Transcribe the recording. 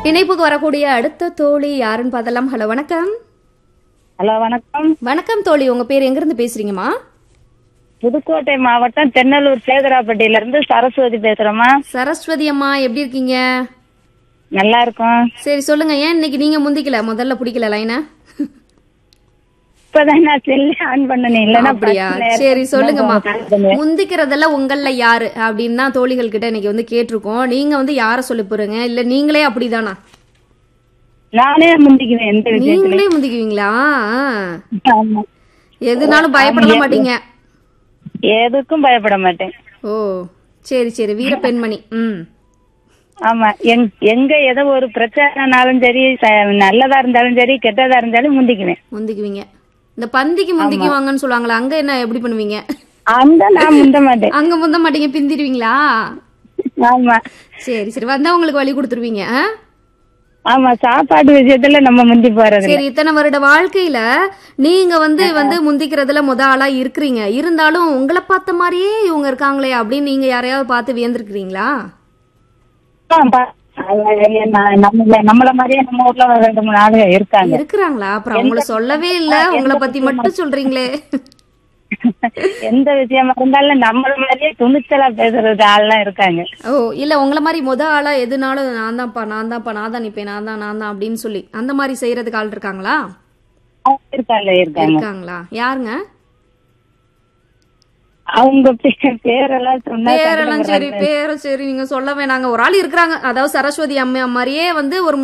இணைப்புக்கு வரக்கூடிய அடுத்த தோழி யாருன்னு பார்த்தலாம் ஹலோ வணக்கம் ஹலோ வணக்கம் வணக்கம் தோழி உங்க பேர் எங்க இருந்து பேசுறீங்கம்மா புதுக்கோட்டை மாவட்டம் தென்னலூர் சேதராப்பட்டியில இருந்து சரஸ்வதி பேசுறோமா சரஸ்வதி அம்மா எப்படி இருக்கீங்க நல்லா இருக்கும் சரி சொல்லுங்க ஏன் இன்னைக்கு நீங்க முந்திக்கல முதல்ல பிடிக்கல லைனா இப்பதான் நான் செல்லி ஆன் பண்ணனேன் இல்லன்னா அப்படியா பத்து நேரம் சரி சொல்லுங்கம்மா நான் பண்ணுவேன். முந்திக்கிறதெல்லாம் உங்கள யாரு அப்படின்னு தான் தோழிகள் கிட்ட இன்னைக்கு வந்து கேட்டிருக்கோம் நீங்க வந்து யார சொல்லி போறீங்க இல்ல நீங்களே அப்படிதானா நானே முந்திக்குவேன் எந்த விஷயத்துலயும் நீங்களே முந்திக்குவீங்களா ஆ. ஆமா. எதுனாலும் பயப்பட மாட்டீங்க எதுக்கும் பயப்பட மாட்டேன் ஓ சரி சரி வீர பெண்மணி ம் ஆமா எங்- எங்க ஏதோ ஒரு பிரச்சனைனாலும் சரி ச- நல்லதா இருந்தாலும் சரி கெட்டதா இருந்தாலும் முந்திக்குவேன் முந்திக்குவீங்க இந்த பந்திக்கு முந்திக்குவாங்கன்னு சொல்லுவாங்களா அங்க என்ன எப்படி பண்ணுவீங்க அந்த நான் முந்த மாட்டேன் அங்க முந்த மாட்டீங்க பிந்திடுவீங்களா ஆமா சரி சரி வந்தா உங்களுக்கு வழி கொடுத்துருவீங்க ஆ? ஆமா சாப்பாடு விஷயத்துல நம்ம முந்தி போறது இல்ல. சரி இத்தனை வருட வாழ்க்கையில நீங்க வந்து வந்து முந்திக்கிறதுல முத ஆளா இருக்கிறீங்க இருந்தாலும் உங்களை பார்த்த மாதிரியே இவங்க இருக்காங்களே அப்படின்னு நீங்க யாரையாவது பார்த்து வியந்திருக்கிறீங்களா ஆ, பா- அது ந- நம்மள நம்மள மாதிரியே நம்ம ஊர்ல ஒரு ரெண்டு மூணு ஆளுங்க இருக்காங்க இருக்கிறாங்களா அப்புறம் அவங்கள சொல்லவே இல்ல உங்களை பத்தி மட்டும் சொல்றீங்களே எந்த விஷயமா இருந்தாலும் நம்மள மாதிரியே துணிச்சலா பேசுறது ஆள்லாம் இருக்காங்க ஓ இல்ல உங்களை மாதிரி முத ஆளா எதுனாலும் நான் தான்ப்பா நான் தான்ப்பா நான் தான் நிப்பேன் நான் தான் நான் தான் அப்படின்னு சொல்லி அந்த மாதிரி செய்யறதுக்கு ஆள் இருக்காங்களா அவங்க இருக்காங்க இருக்காங்க இருக்காங்களா யாருங்க அவங்க பே- பேரெல்லாம் சொன்னா பேரெல்லாம் சரி பேரும் சரி நீங்க சொல்ல வேணாங்க ஒரு ஆள் இருக்கிறாங்க அதாவது சரஸ்வதி அம்மா மாதிரியே வந்து ஒரு